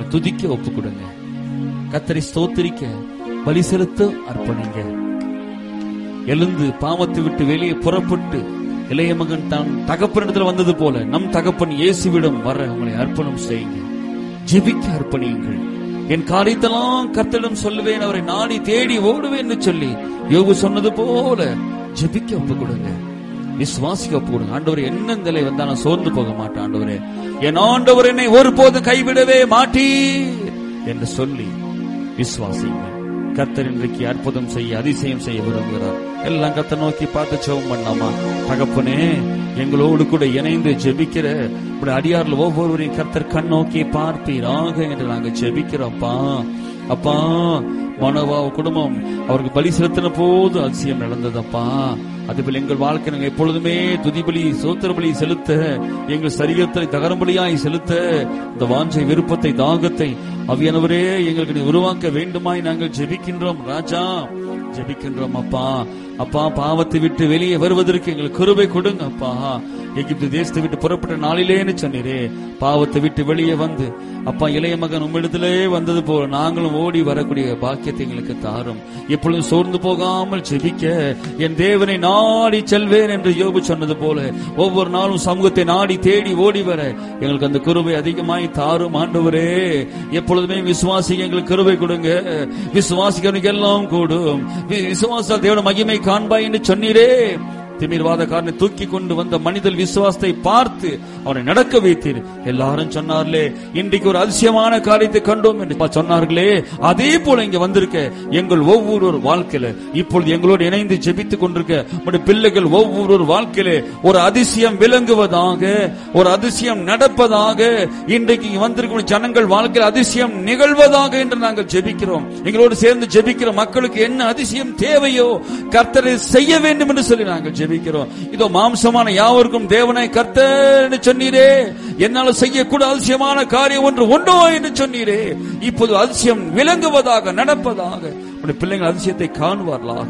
துதிக்க ஒப்பு கொடுங்க கத்தரை ஸ்தோத்திரிக்க பலி செலுத்த அர்ப்பணிங்க எழுந்து பாவத்தை விட்டு வெளியே புறப்பட்டு இளைய மகன் தான் தகப்பனிடத்தில் வந்தது போல நம் தகப்பன் இயேசுவிடம் வர உங்களை அர்ப்பணம் செய்யுங்க ஜெபிக்க அர்ப்பணியுங்கள் என் காரியத்தெல்லாம் கர்த்தரிடம் சொல்லுவேன் அவரை நாடி தேடி ஓடுவேன் என்று சொல்லி யோகு சொன்னது போல ஜெபிக்க ஒப்பு கொடுங்க விசுவாசிக்க ஒப்பு கொடுங்க ஆண்டவர் என்ன நிலை வந்தா நான் சோர்ந்து போக மாட்டேன் ஆண்டவரே என் ஆண்டவர் என்னை ஒருபோதும் கைவிடவே மாட்டீர் என்று சொல்லி விசுவாசிங்க கர்த்தர் இன்றைக்கு அற்புதம் செய்ய அதிசயம் செய்ய விரும்புகிறார் எல்லாம் கர்த்தர் நோக்கி பார்த்து செவம் பண்ணாமா தகப்பனே எங்களோடு கூட இணைந்து ஜெபிக்கிற இப்படி அடியார்ல ஒவ்வொருவரையும் கர்த்தர் கண் நோக்கி பார்ப்பீராக என்று நாங்க ஜெபிக்கிறோம்ப்பா அப்பா மனோவா குடும்பம் அவருக்கு பலி செலுத்தின போது அதிசயம் நடந்ததப்பா அதுபோல் எங்கள் வாழ்க்கை நாங்கள் எப்பொழுதுமே துதிபலி சோத்திர பலி செலுத்த எங்கள் சரீரத்தை தகரம்பலியாய் செலுத்த இந்த வாஞ்சை விருப்பத்தை தாகத்தை அவியானவரே எங்களுக்கு நீ உருவாக்க வேண்டுமாய் நாங்கள் ஜெபிக்கின்றோம் ராஜா ஜெபிக்கின்றோம் அப்பா அப்பா பாவத்தை விட்டு வெளியே வருவதற்கு எங்களுக்கு கிருபை கொடுங்க அப்பா எகிப்து தேசத்தை விட்டு புறப்பட்ட நாளிலேன்னு சொன்னீரே பாவத்தை விட்டு வெளியே வந்து அப்பா இளைய மகன் உம்மிடத்திலே வந்தது போல நாங்களும் ஓடி வரக்கூடிய பாக்கியத்தை எங்களுக்கு தாரும் எப்பொழுதும் சோர்ந்து போகாமல் ஜெபிக்க என் தேவனை நாடி செல்வேன் என்று யோபு சொன்னது போல ஒவ்வொரு நாளும் சமூகத்தை நாடி தேடி ஓடி வர எங்களுக்கு அந்த கிருபை அதிகமாய் தாரும் ஆண்டவரே எப்பொழுதுமே விசுவாசி எங்களுக்கு கிருபை கொடுங்க விசுவாசிக்கிறவனுக்கு எல்லாம் கூடும் வி- விசுவாசத்தால் தேவன மகிமை காண்பாய் என்று சொன்னீரே திமிர்வாதக்காரனை தூக்கி கொண்டு வந்த மனிதர் விசுவாசத்தை பார்த்து அவனை நடக்க வைத்தீர் எல்லாரும் சொன்னார்களே இன்றைக்கு ஒரு அதிசயமான காரியத்தை கண்டோம் என்று சொன்னார்களே அதே போல இங்க வந்திருக்க எங்கள் ஒவ்வொரு வாழ்க்கையில இப்பொழுது எங்களோடு இணைந்து ஜெபித்துக் கொண்டிருக்க உடைய பிள்ளைகள் ஒவ்வொரு வாழ்க்கையில ஒரு அதிசயம் விளங்குவதாக ஒரு அதிசயம் நடப்பதாக இன்றைக்கு இங்க வந்திருக்கும் ஜனங்கள் வாழ்க்கையில் அதிசயம் நிகழ்வதாக என்று நாங்கள் ஜெபிக்கிறோம் எங்களோடு சேர்ந்து ஜெபிக்கிற மக்களுக்கு என்ன அதிசயம் தேவையோ கர்த்தரை செய்ய வேண்டும் என்று சொல்லி நாங்கள் ஜெபிக்கிறோம் இதோ மாம்சமான யாவருக்கும் தேவனை கர்த்தர் என்று சொன்னீரே என்னால செய்யக்கூட அதிசயமான காரியம் ஒன்று உண்டோ என்று சொன்னீரே இப்போது அதிசயம் விளங்குவதாக நடப்பதாக உடைய பிள்ளைகள் அதிசயத்தை காணுவார்களாக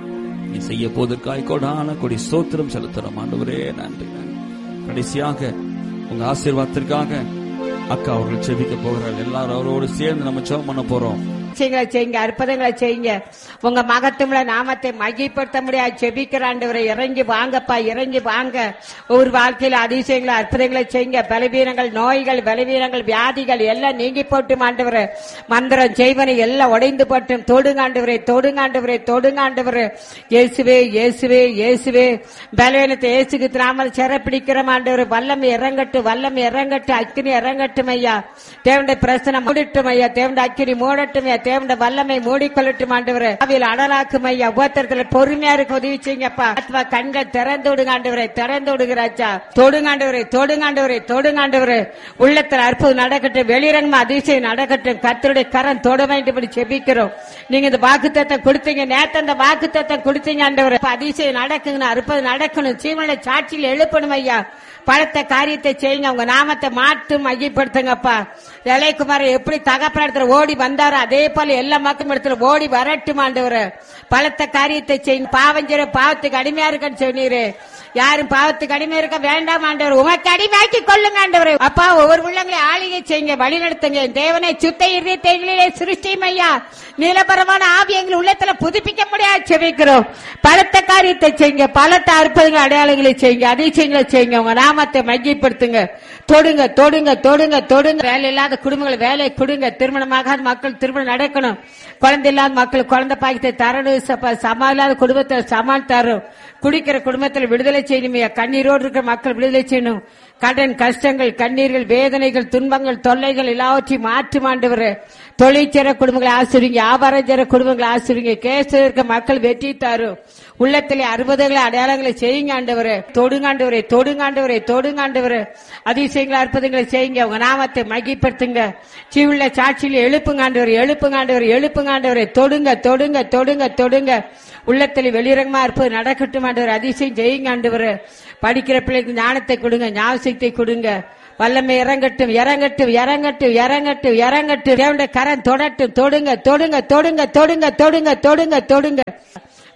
நீ செய்ய போவதற்காய் கொடான கொடி ஸ்தோத்திரம் செலுத்துறோம் ஆண்டவரே நன்றி நன்றி. கடைசியாக உங்க ஆசீர்வாதத்திற்காக அக்கா அவர்கள் செபிக்க போகிறார்கள் எல்லாரும் அவரோடு சேர்ந்து நம்ம ஜெபம் பண்ண போறோம் செய்யுங்களை செய்யுங்க அற்புதங்களை செய்யுங்க உங்க மகத்துவமுள்ள நாமத்தை மையப்படுத்த முடியாது செபிக்கிற ஆண்டவரை இறங்கி வாங்கப்பா இறங்கி வாங்க ஒரு வாழ்க்கையில அதிசயங்களை அற்புதங்களை செய்யுங்க பலவீனங்கள் நோய்கள் பலவீனங்கள் வியாதிகள் எல்லாம் நீங்கி போட்டு ஆண்டவரை மந்திரம் செய்வனை எல்லாம் உடைந்து போட்டும் தொடுங்காண்டவரே தொடுங்காண்டவரே தொடுங்காண்டவரே இயேசுவே இயேசுவே இயேசுவே பலவீனத்தை இயேசுக்கு திராமல் சிறப்பிடிக்கிற ஆண்டவர் வல்லம் இறங்கட்டும் வல்லம் இறங்கட்டும் அக்கினி இறங்கட்டும் ஐயா தேவண்ட பிரசனம் மூடட்டும் ஐயா தேவண்ட அக்கினி மூடட்டும் ஐயா தேவண்ட வல்லமை மூடிக்கொள்ளட்டும் ஆண்டவர் அவையில் அடலாக்கும் ஐயா உபத்திரத்துல பொறுமையா இருக்க உதவி செய்யுங்கப்பா ஆத்மா கண்கள் திறந்து விடுங்க ஆண்டவரை திறந்து விடுகிறாச்சா தொடுங்காண்டவரை தொடுங்காண்டவரை தொடுங்காண்டவரை உள்ளத்துல அற்புதம் நடக்கட்டும் வெளிரங்கமா அதிசயம் நடக்கட்டும் கத்தருடைய கரம் தொட வேண்டும்படி செபிக்கிறோம் நீங்க இந்த வாக்குத்தத்தை கொடுத்தீங்க நேத்து அந்த வாக்குத்தத்தை கொடுத்தீங்க ஆண்டவர் இப்ப அதிசயம் நடக்குங்க அற்புதம் நடக்கணும் சீமனை சாட்சியில் எழுப்பணும் ஐயா பலத்த காரியத்தை செய்யுங்க உங்க நாமத்தை மாற்றும் மையப்படுத்துங்கப்பா இளையகுமார் எப்படி தகப்பன ஓடி வந்தாரோ அதே போல எல்லா மக்களும் இடத்துல ஓடி வரட்டும் ஆண்டவர் பலத்த காரியத்தை செய்யுங்க பாவம் செய்ற பாவத்துக்கு அடிமையா இருக்கன்னு சொன்னீரு யாரும் பாவத்துக்கு அடிமை இருக்க வேண்டாம் ஆண்டவர் உமக்கு அடிமையாக்கி கொள்ளுங்க ஆண்டவர் அப்பா ஒவ்வொரு உள்ளங்களை ஆளிகை செய்யுங்க வழி நடத்துங்க தேவனை சுத்த இருதயங்களிலே சிருஷ்டியும் ஐயா நீலபரமான ஆவி எங்கள் உள்ளத்துல புதுப்பிக்க முடியாது செவிக்கிறோம் பலத்த காரியத்தை செய்யுங்க பலத்த அற்புதங்கள் அடையாளங்களை செய்யுங்க அதிசயங்களை செய்யுங்க உங்க நாமத்தை மையப்படுத்துங்க தொடுங்க தொடுங்க தொடுங்க தொடுங்க வேலை இல்லாத குடும்பங்கள் வேலை கொடுங்க திருமணமாகாத மக்கள் திருமணம் நடக்கணும் குழந்தை இல்லாத மக்கள் குழந்தை பாக்கியத்தை தரணும் சப- சமா இல்லாத குடும்பத்தில் சமான் தரும் குடிக்கிற குடும்பத்தில் விடுதலை செய்யணும் ஐயா. கண்ணீரோடு இருக்கிற மக்கள் விடுதலை செய்யணும் கடன் கஷ்டங்கள் கண்ணீர்கள் வேதனைகள் துன்பங்கள் தொல்லைகள் எல்லாவற்றையும் மாற்றி மாண்டவர் தொழிற்சேர குடும்பங்களை ஆசிரிங்க வியாபாரம் செய்ற குடும்பங்களை ஆசிரிங்க கேஸ் இருக்க மக்கள் வெற்றி தாரும் உள்ளத்திலே அறுபதுகளை அடையாளங்களை செய்யுங்க ஆண்டவரே தொடுங்காண்டவரே தொடுங்காண்டவரே தொடுங்காண்டவரே அதிசயங்களை அற்புதங்களை செய்யுங்க உங்க நாமத்தை மகிப்படுத்துங்க சீவுள்ள சாட்சியில் எழுப்புங்காண்டவர் எழுப்புங்காண்டவர் எழுப்புங்காண்டவரே தொடுங்க தொடுங்க தொடுங்க தொடுங்க உள்ளத்தில் வெளிரங்கமா இருப்பது நடக்கட்டும் ஆண்டவர் அதிசயம் செய்யுங்க ஆண்டவர் படிக்கிற பிள்ளைக்கு ஞானத்தை கொடுங்க ஞாபகத்தை கொடுங்க வல்லமை இறங்கட்டும் இறங்கட்டும் இறங்கட்டும் இறங்கட்டும் இறங்கட்டும் தேவனுடைய கரம் தொடட்டும் தொடுங்க தொடுங்க தொடுங்க தொடுங்க தொடுங்க தொடுங்க தொடுங்க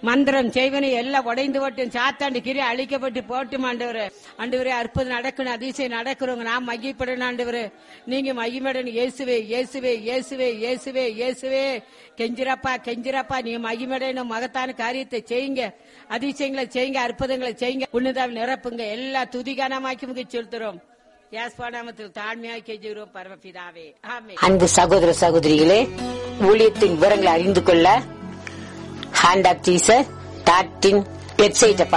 மந்திரம் செய்வனை எல்லாம் உடைந்து போட்டும் சாத்தாண்டு கிரி அழிக்கப்பட்டு போட்டும் ஆண்டவரே ஆண்டவரே அற்புதம் நடக்கணும் அதிசயம் நடக்கிறவங்க நான் மகிப்படணும் ஆண்டவரே நீங்க மகிமடணும் இயேசுவே இயேசுவே இயேசுவே இயேசுவே இயேசுவே கெஞ்சிரப்பா கெஞ்சிரப்பா நீங்க மகிமடணும் மகத்தான காரியத்தை செய்யுங்க அதிசயங்களை செய்யுங்க அற்புதங்களை செய்யுங்க உன்னதாவில் நிரப்புங்க எல்லா துதிகானமாக்கி முக செலுத்துறோம் யாஸ்பாடாமத்தில் தாழ்மையாய் கெஞ்சுகிறோம் பரமபிதாவே ஆமே அன்பு சகோதர சகோதரிகளே ஊழியத்தின் விவரங்களை அறிந்து கொள்ள hand of teacher dot in வெப்சைட்டை